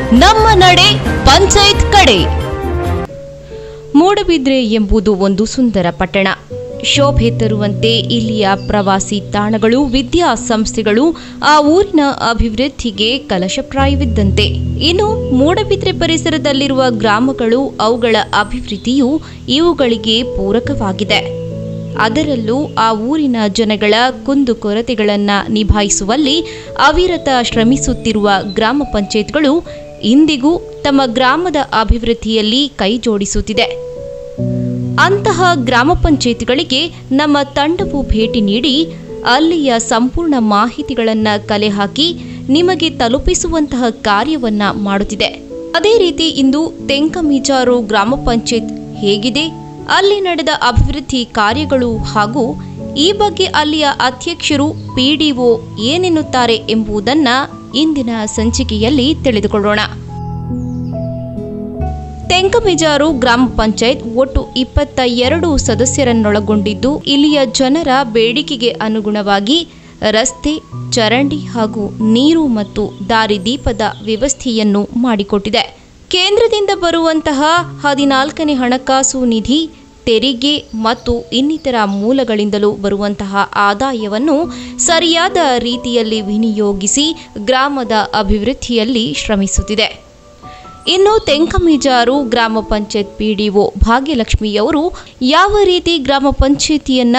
ನಮ್ಮ ನಡೆ ಪಂಚಾಯತ್ ಕಡೆ ಮೂಡಬಿದ್ರೆ ಎಂಬುದು ಒಂದು ಸುಂದರ ಪಟ್ಟಣ ಶೋಭೆ ತರುವಂತೆ ಇಲ್ಲಿಯ ಪ್ರವಾಸಿ ತಾಣಗಳು ವಿದ್ಯಾಸಂಸ್ಥೆಗಳು ಆ ಊರಿನ ಅಭಿವೃದ್ಧಿಗೆ ಕಲಶಪ್ರಾಯವಿದ್ದಂತೆ ಇನ್ನು ಮೂಡಬಿದ್ರೆ ಪರಿಸರದಲ್ಲಿರುವ ಗ್ರಾಮಗಳು ಅವುಗಳ ಅಭಿವೃದ್ಧಿಯು ಇವುಗಳಿಗೆ ಪೂರಕವಾಗಿದೆ ಅದರಲ್ಲೂ ಆ ಊರಿನ ಜನಗಳ ಕುಂದುಕೊರತೆಗಳನ್ನು ನಿಭಾಯಿಸುವಲ್ಲಿ ಅವಿರತ ಶ್ರಮಿಸುತ್ತಿರುವ ಗ್ರಾಮ ಪಂಚಾಯತ್ಗಳು ಇಂದಿಗೂ ತಮ್ಮ ಗ್ರಾಮದ ಅಭಿವೃದ್ಧಿಯಲ್ಲಿ ಕೈ ಜೋಡಿಸುತ್ತಿದೆ ಅಂತಹ ಗ್ರಾಮ ಪಂಚಾಯತ್ಗಳಿಗೆ ನಮ್ಮ ತಂಡವು ಭೇಟಿ ನೀಡಿ ಅಲ್ಲಿಯ ಸಂಪೂರ್ಣ ಮಾಹಿತಿಗಳನ್ನು ಕಲೆ ಹಾಕಿ ನಿಮಗೆ ತಲುಪಿಸುವಂತಹ ಕಾರ್ಯವನ್ನ ಮಾಡುತ್ತಿದೆ ಅದೇ ರೀತಿ ಇಂದು ತೆಂಕಮೀಜಾರು ಗ್ರಾಮ ಪಂಚಾಯತ್ ಹೇಗಿದೆ ಅಲ್ಲಿ ನಡೆದ ಅಭಿವೃದ್ಧಿ ಕಾರ್ಯಗಳು ಹಾಗೂ ಈ ಬಗ್ಗೆ ಅಲ್ಲಿಯ ಅಧ್ಯಕ್ಷರು ಪಿಡಿಒ ಏನೆನ್ನುತ್ತಾರೆ ಎಂಬುದನ್ನ ಇಂದಿನ ಸಂಚಿಕೆಯಲ್ಲಿ ತಿಳಿದುಕೊಳ್ಳೋಣ ತೆಂಕಮಿಜಾರು ಗ್ರಾಮ ಪಂಚಾಯತ್ ಒಟ್ಟು ಇಪ್ಪತ್ತ ಎರಡು ಸದಸ್ಯರನ್ನೊಳಗೊಂಡಿದ್ದು ಇಲ್ಲಿಯ ಜನರ ಬೇಡಿಕೆಗೆ ಅನುಗುಣವಾಗಿ ರಸ್ತೆ ಚರಂಡಿ ಹಾಗೂ ನೀರು ಮತ್ತು ದಾರಿದೀಪದ ವ್ಯವಸ್ಥೆಯನ್ನು ಮಾಡಿಕೊಟ್ಟಿದೆ ಕೇಂದ್ರದಿಂದ ಬರುವಂತಹ ಹದಿನಾಲ್ಕನೇ ಹಣಕಾಸು ನಿಧಿ ತೆರಿಗೆ ಮತ್ತು ಇನ್ನಿತರ ಮೂಲಗಳಿಂದಲೂ ಬರುವಂತಹ ಆದಾಯವನ್ನು ಸರಿಯಾದ ರೀತಿಯಲ್ಲಿ ವಿನಿಯೋಗಿಸಿ ಗ್ರಾಮದ ಅಭಿವೃದ್ಧಿಯಲ್ಲಿ ಶ್ರಮಿಸುತ್ತಿದೆ ಇನ್ನು ತೆಂಕಮಿಜಾರು ಗ್ರಾಮ ಪಂಚಾಯತ್ ಪಿಡಿಒ ಭಾಗ್ಯಲಕ್ಷ್ಮಿಯವರು ಯಾವ ರೀತಿ ಗ್ರಾಮ ಪಂಚಾಯಿತಿಯನ್ನ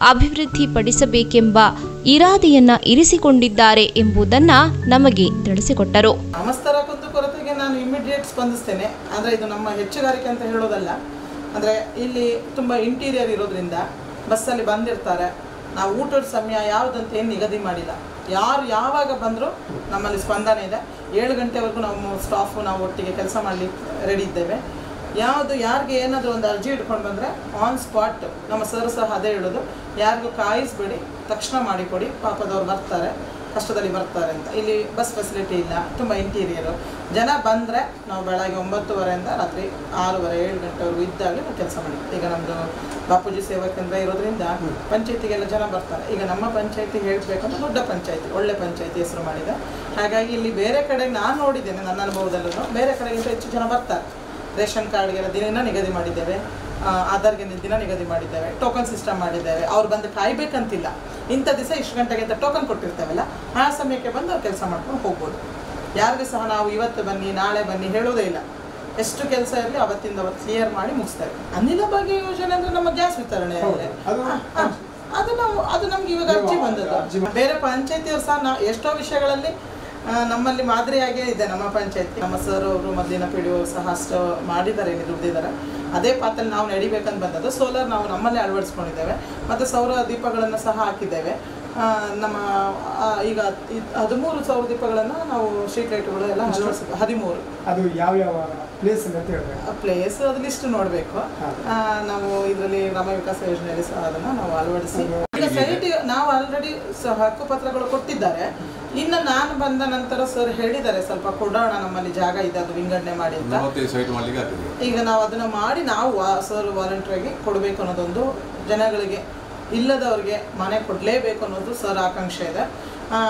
ಅಭಿವೃದ್ಧಿಪಡಿಸಬೇಕೆಂಬ ಇರಾದೆಯನ್ನ ಇರಿಸಿಕೊಂಡಿದ್ದಾರೆ ಎಂಬುದನ್ನ ನಮಗೆ ತಿಳಿಸಿಕೊಟ್ಟರು ಗ್ರಾಮಸ್ಥರ ಕುಂದುಕೊರತೆಗೆ ನಾನು ಇಮಿಡಿಯೇಟ್ ಸ್ಪಂದಿಸ್ತೇನೆ ಆದರೆ ಇದು ನಮ್ಮ ಹೆಚ್ಚುಗಾರಿಕೆ ಅಂತ ಹೇಳೋದಲ್ಲ ಅಂದರೆ ಇಲ್ಲಿ ತುಂಬ ಇಂಟೀರಿಯರ್ ಇರೋದ್ರಿಂದ ಬಸ್ಸಲ್ಲಿ ಬಂದಿರ್ತಾರೆ ನಾವು ಊಟದ ಸಮಯ ಯಾವುದಂತ ಏನು ನಿಗದಿ ಮಾಡಿಲ್ಲ ಯಾರು ಯಾವಾಗ ಬಂದರೂ ನಮ್ಮಲ್ಲಿ ಸ್ಪಂದನೆ ಇದೆ ಏಳು ಗಂಟೆವರೆಗೂ ನಾವು ಸ್ಟಾಫು ನಾವು ಒಟ್ಟಿಗೆ ಕೆಲಸ ಮಾಡಲಿಕ್ಕೆ ರೆಡಿ ಇದ್ದೇವೆ ಯಾವುದು ಯಾರಿಗೆ ಏನಾದರೂ ಒಂದು ಅರ್ಜಿ ಇಟ್ಕೊಂಡು ಬಂದರೆ ಆನ್ ಸ್ಪಾಟ್ ನಮ್ಮ ಸರ್ ಸಹ ಅದೇ ಹೇಳೋದು ಯಾರಿಗೂ ಕಾಯಿಸ್ಬೇಡಿ ತಕ್ಷಣ ಮಾಡಿಕೊಡಿ ಪಾಪದವ್ರು ಬರ್ತಾರೆ ಕಷ್ಟದಲ್ಲಿ ಬರ್ತಾರೆ ಅಂತ ಇಲ್ಲಿ ಬಸ್ ಫೆಸಿಲಿಟಿ ಇಲ್ಲ ತುಂಬ ಇಂಟೀರಿಯರು ಜನ ಬಂದರೆ ನಾವು ಬೆಳಗ್ಗೆ ಒಂಬತ್ತುವರೆಯಿಂದ ರಾತ್ರಿ ಆರೂವರೆ ಏಳು ಗಂಟೆವರೆಗೂ ಇದ್ದಾಗಲೇ ನಾವು ಕೆಲಸ ಮಾಡಿ ಈಗ ನಮ್ಮದು ಬಾಪೂಜಿ ಸೇವಾ ಕೇಂದ್ರ ಇರೋದ್ರಿಂದ ಪಂಚಾಯತಿಗೆಲ್ಲ ಜನ ಬರ್ತಾರೆ ಈಗ ನಮ್ಮ ಪಂಚಾಯತಿ ಹೇಳಬೇಕಂದ್ರೆ ದೊಡ್ಡ ಪಂಚಾಯತಿ ಒಳ್ಳೆ ಪಂಚಾಯತಿ ಹೆಸರು ಮಾಡಿದೆ ಹಾಗಾಗಿ ಇಲ್ಲಿ ಬೇರೆ ಕಡೆ ನಾನು ನೋಡಿದ್ದೇನೆ ನನ್ನ ಅನುಭವದಲ್ಲೂ ಬೇರೆ ಕಡೆಗಿಂತ ಹೆಚ್ಚು ಜನ ಬರ್ತಾರೆ ರೇಷನ್ ಕಾರ್ಡ್ಗೆಲ್ಲ ದಿನ ನಿಗದಿ ಮಾಡಿದ್ದೇವೆ ಆ, ಆಧಾರ್ಗೆ ದಿನ ನಿಗದಿ ಮಾಡಿದ್ದೇವೆ ಟೋಕನ್ ಸಿಸ್ಟಮ್ ಮಾಡಿದ್ದೇವೆ ಅವ್ರು ಬಂದು ಕಾಯ್ಬೇಕಂತಿಲ್ಲ ಇಂಥ ದಿವಸ ಇಷ್ಟು ಗಂಟೆಗೆ ಅಂತ ಟೋಕನ್ ಕೊಟ್ಟಿರ್ತೇವಲ್ಲ ಆ ಸಮಯಕ್ಕೆ ಬಂದು ಅವ್ರು ಕೆಲಸ ಮಾಡ್ಕೊಂಡು ಹೋಗ್ಬೋದು ಯಾರಿಗೂ ಸಹ ನಾವು ಇವತ್ತು ಬನ್ನಿ ನಾಳೆ ಬನ್ನಿ ಹೇಳೋದೇ ಇಲ್ಲ ಎಷ್ಟು ಕೆಲಸ ಇರಲಿ ಅವತ್ತಿಂದ ಅವತ್ತು ಕ್ಲಿಯರ್ ಮಾಡಿ ಮುಗಿಸ್ತೇವೆ ಅನಿಲ ಬಗ್ಗೆ ಯೋಜನೆ ಅಂದ್ರೆ ನಮ್ಮ ಗ್ಯಾಸ್ ವಿತರಣೆ ಹೌದು. ಅದು- ಆ, ಆ, ಅದು ನಾವು ಅದು ನಮ್ಗೆ ಇವಾಗ ಅರ್ಜಿ ಅರ್ಜಿ ಬಂದದ್ದು ಬಂದ- ಬೇರೆ ಪಂಚಾಯತಿಯವರು ಸಹ ನಾವು ಎಷ್ಟೋ ವಿಷಯಗಳಲ್ಲಿ ಆ, ನಮ್ಮಲ್ಲಿ ಮಾದರಿಯಾಗೇ ಇದೆ ನಮ್ಮ ಪಂಚಾಯತಿ ನಮ್ಮ ಸರ್ ಅವರು ಮೊದಲಿನ ಪಿ ಸಹ ಅಷ್ಟು ಮಾಡಿದ್ದಾರೆ ಇಲ್ಲಿ ದುಡ್ದಿದ್ದಾರೆ ಅದೇ ಪಾತಲ್ಲಿ ನಾವು ನಡಿಬೇಕಂತ ಬಂದದ್ದು ಸೋಲಾರ್ ನಾವು ನಮ್ಮಲ್ಲೇ ಅಳವಡಿಸ್ಕೊಂಡಿದ್ದೇವೆ ಮತ್ತು ಸೌರ ದೀಪಗಳನ್ನು ಸಹ ಹಾಕಿದ್ದೇವೆ ಆ, ನಮ್ಮ ಆ, ಈಗ ಇದ್- ಹದಿಮೂರು ಸೌರ ದೀಪಗಳನ್ನು ನಾವು ಸ್ಟ್ರೀಟ್ ಲೈಟ್ಗಳು ಎಲ್ಲ ಅಳವಡಿಸಿ ಹದಿಮೂರು ಅದು ಯಾವ ಯಾವ ಪ್ಲೇಸ್ ಅಂತ ಹೇಳ್ಬೇಕು ಪ್ಲೇಸ್ ಅದು ಲಿಸ್ಟ್ ನೋಡಬೇಕು ನಾವು ಇದರಲ್ಲಿ ಗ್ರಾಮ ವಿಕಾಸ ಯೋಜನೆಯಲ್ಲಿ ಸಹ ಅದನ್ನು ನಾವು ಅಳವಡಿಸಿ ಈಗ ಸೈಟ್ ನಾವು ಆಲ್ರೆಡಿ ಹಕ್ಕುಪತ್ರಗಳು ಕೊಟ್ಟಿದ್ದಾರೆ ಇನ್ನು ನಾನು ಬಂದ ನಂತರ ಸರ್ ಹೇಳಿದ್ದಾರೆ ಸ್ವಲ್ಪ ಕೊಡೋಣ ನಮ್ಮಲ್ಲಿ ಜಾಗ ಇದೆ ಅದು ವಿಂಗಡಣೆ ಮಾಡಿ ಅಂತ ನಲವತ್ತೈದು ಸೈಟ್ ಮಾಡ್ಲಿಕ್ಕೆ ಆಗ್ತದೆ ಈಗ ನಾವು ಅದನ್ನ ಮಾಡಿ ನಾವು ಸರ್ ವಾಲಂಟ್ರಿಗೆ ಕೊಡಬೇಕು ಅನ್ನೋದೊಂದು ಜನಗಳಿಗೆ ಇಲ್ಲದವ್ರಿಗೆ ಮನೆ ಕೊಡಲೇಬೇಕು ಅನ್ನೋದು ಸರ್ ಆಕಾಂಕ್ಷೆ ಇದೆ ಆ,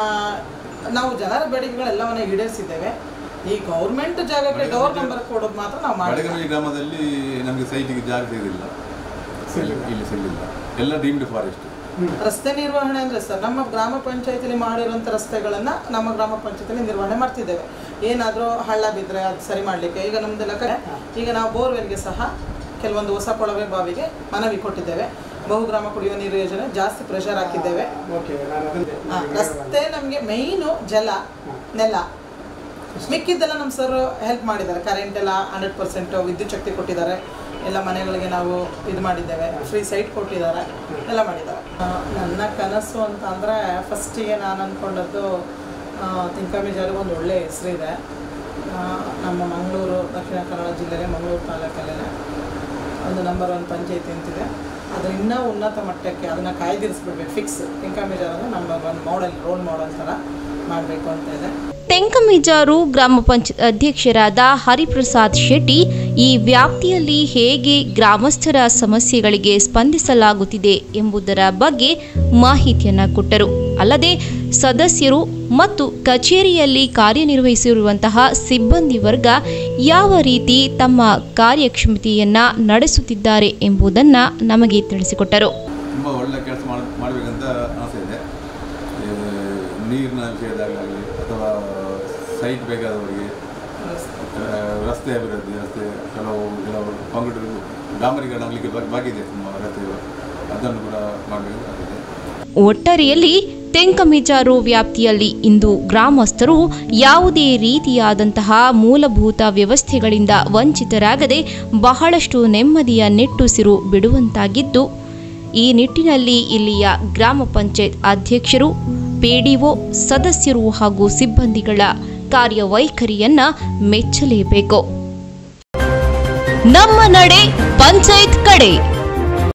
ನಾವು ಜನರ ಬೇಡಿಕೆಗಳೆಲ್ಲವನ್ನ ಈಡೇರಿಸಿದ್ದೇವೆ ಈ ಗೌರ್ಮೆಂಟ್ ಜಾಗಕ್ಕೆ ಡೋರ್ ನಂಬರ್ ಕೊಡೋದು ಮಾತ್ರ ನಾವು ಮಾಡಿಲ್ಲ ಬಡಗನಹಳ್ಳಿ ಗ್ರಾಮದಲ್ಲಿ ನಮಗೆ ಸೈಟಿಗೆ ಜಾಗ ಸಿಗಲಿಲ್ಲ ಇಲ್ಲಿ ಸಿಗಲಿಲ್ಲ ಎಲ್ಲ ಡೀಮ್ಡ್ ಫಾರೆಸ್ಟ್ ರಸ್ತೆ ನಿರ್ವಹಣೆ ಅಂದ್ರೆ ಸರ್ ನಮ್ಮ ಗ್ರಾಮ ಪಂಚಾಯತಿಲಿ ಮಾಡಿರುವಂಥ ರಸ್ತೆಗಳನ್ನ ನಮ್ಮ ಗ್ರಾಮ ಪಂಚಾಯತಿಲಿ ನಿರ್ವಹಣೆ ಮಾಡ್ತಿದ್ದೇವೆ ಏನಾದರೂ ಹಳ್ಳ ಬಿದ್ದರೆ ಅದು ಸರಿ ಮಾಡಲಿಕ್ಕೆ ಈಗ ನಮ್ದೆಲ್ಲ ಕಡೆ ಈಗ ನಾವು ಬೋರ್ವೆಲ್ಗೆ ಸಹ ಕೆಲವೊಂದು ಹೊಸ ಕೊಳವೆ ಬಾವಿಗೆ ಮನವಿ ಕೊಟ್ಟಿದ್ದೇವೆ ಬಹುಗ್ರಾಮ ಕುಡಿಯುವ ನೀರು ಯೋಜನೆ ಜಾಸ್ತಿ ಪ್ರೆಷರ್ ಹಾಕಿದ್ದೇವೆ ಓಕೆ ನಾನು ಅದನ್ನೇ ಆ, ರಸ್ತೆ ನಮಗೆ ಮೈನು ಜಲ ನೆಲ ಮಿಕ್ಕಿದ್ದೆಲ್ಲ ನಮ್ಮ ಸರ್ ಹೆಲ್ಪ್ ಮಾಡಿದ್ದಾರೆ ಕರೆಂಟ್ ಎಲ್ಲ ಹಂಡ್ರೆಡ್ ಪರ್ಸೆಂಟ್ ವಿದ್ಯುತ್ ಶಕ್ತಿ ಕೊಟ್ಟಿದ್ದಾರೆ ಎಲ್ಲ ಮನೆಗಳಿಗೆ ನಾವು ಇದು ಮಾಡಿದ್ದೇವೆ ಫ್ರೀ ಸೈಟ್ ಕೊಟ್ಟಿದ್ದಾರೆ ಎಲ್ಲ ಮಾಡಿದ್ದಾರೆ ಆ, ನನ್ನ ಕನಸು ಅಂತ ಅಂದರೆ ಫಸ್ಟಿಗೆ ನಾನು ಅಂದ್ಕೊಂಡದ್ದು ತಿಂಕಮಿ ಜಾರಿಗೆ ಒಂದು ಒಳ್ಳೆಯ ಹೆಸರಿದೆ ನಮ್ಮ ಮಂಗಳೂರು ದಕ್ಷಿಣ ಕನ್ನಡ ಜಿಲ್ಲೆಗೆ ಮಂಗಳೂರು ತಾಲೂಕಲ್ಲೇ ಒಂದು ನಂಬರ್ ಒನ್ ಪಂಚಾಯತಿ ಅಂತಿದೆ ಅದು ಇನ್ನೂ ಉನ್ನತ ಮಟ್ಟಕ್ಕೆ ಅದನ್ನು ಕಾಯ್ದಿರಿಸ್ಬಿಡ್ಬೇಕು ಫಿಕ್ಸ್ ತಿಂಕಮಿಜಾರ್ ಅಂದರೆ number one model role model ಥರ ಮಾಡಬೇಕು ಅಂತ ಇದೆ ತೆಂಕಮಿಜಾರು ಗ್ರಾಮ ಪಂಚಾಯತ್ ಅಧ್ಯಕ್ಷರಾದ ಹರಿಪ್ರಸಾದ್ ಶೆಟ್ಟಿ ಈ ವ್ಯಾಪ್ತಿಯಲ್ಲಿ ಹೇಗೆ ಗ್ರಾಮಸ್ಥರ ಸಮಸ್ಯೆಗಳಿಗೆ ಸ್ಪಂದಿಸಲಾಗುತ್ತಿದೆ ಎಂಬುದರ ಬಗ್ಗೆ ಮಾಹಿತಿಯನ್ನ ಕೊಟ್ಟರು ಅಲ್ಲದೆ ಸದಸ್ಯರು ಮತ್ತು ಕಚೇರಿಯಲ್ಲಿ ಕಾರ್ಯನಿರ್ವಹಿಸಿರುವಂತಹ ಸಿಬ್ಬಂದಿ ವರ್ಗ ಯಾವ ರೀತಿ ತಮ್ಮ ಕಾರ್ಯಕ್ಷಮತೆಯನ್ನ ನಡೆಸುತ್ತಿದ್ದಾರೆ ಎಂಬುದನ್ನು ನಮಗೆ ತಿಳಿಸಿಕೊಟ್ಟರು ತುಂಬ ಒಳ್ಳೆ ಕೆಲಸ ಮಾಡ ಮಾಡಬೇಕಂತ ಆಸೆ ಇದೆ ಈ ನೀರಿನ ವಿಷಯದಾಗಲಿ ಅಥವಾ ಸೈಟ್ ಬೇಕಾದವರಿಗೆ ಆ, ರಸ್ತೆ ಅಭಿವೃದ್ಧಿ ರಸ್ತೆ ಕೆಲವು ಕೆಲವು ಕಾಂಕ್ರೀಟ್ ಡಾಮರೀಕರಣ ಆಗಲಿಕ್ಕೆ ಬಾಕಿ ಇದೆ ತುಂಬ ರಸ್ತೆ ಅದನ್ನು ಕೂಡ ಮಾಡಬೇಕಂತ ಆಸೆ ಇದೆ ಒಟ್ಟಾರೆಯಲ್ಲಿ ತೆಂಕಮಿಜಾರು ವ್ಯಾಪ್ತಿಯಲ್ಲಿ ಇಂದು ಗ್ರಾಮಸ್ಥರು ಯಾವುದೇ ರೀತಿಯಾದಂತಹ ಮೂಲಭೂತ ವ್ಯವಸ್ಥೆಗಳಿಂದ ವಂಚಿತರಾಗದೆ ಬಹಳಷ್ಟು ನೆಮ್ಮದಿಯ ನಿಟ್ಟುಸಿರು ಬಿಡುವಂತಾಗಿದ್ದು ಈ ನಿಟ್ಟಿನಲ್ಲಿ ಇಲ್ಲಿಯ ಗ್ರಾಮ ಪಂಚಾಯತ್ ಅಧ್ಯಕ್ಷರು ಪಿಡಿಒ ಸದಸ್ಯರು ಹಾಗೂ ಸಿಬ್ಬಂದಿಗಳ ಕಾರ್ಯವೈಖರಿಯನ್ನ ಮೆಚ್ಚಲೇಬೇಕು ನಮ್ಮ ನಡೆ ಪಂಚಾಯತ್ ಕಡೆ